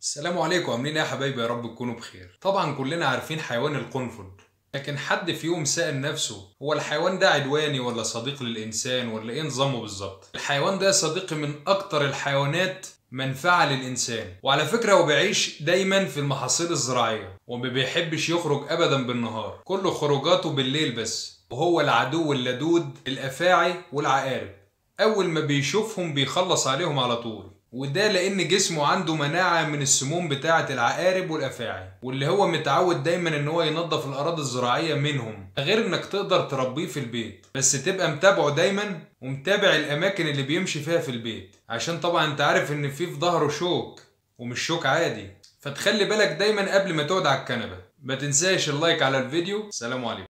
السلام عليكم عاملين ايه يا حبايبي يا رب تكونوا بخير طبعا كلنا عارفين حيوان القنفذ لكن حد فيهم سأل نفسه هو الحيوان ده عدواني ولا صديق للإنسان ولا ايه نظامه بالظبط الحيوان ده يا صديقي من أكتر الحيوانات منفعة للإنسان وعلى فكرة هو بيعيش دايما في المحاصيل الزراعية وما بيحبش يخرج أبدا بالنهار كل خروجاته بالليل بس وهو العدو اللدود الأفاعي والعقارب أول ما بيشوفهم بيخلص عليهم على طول وده لان جسمه عنده مناعه من السموم بتاعه العقارب والافاعي واللي هو متعود دايما ان هو ينظف الاراضي الزراعيه منهم غير انك تقدر تربيه في البيت بس تبقى متابعه دايما ومتابع الاماكن اللي بيمشي فيها في البيت عشان طبعا انت عارف ان في في ظهره شوك ومش شوك عادي فتخلي بالك دايما قبل ما تقعد على الكنبه ما تنساش اللايك على الفيديو سلام عليكم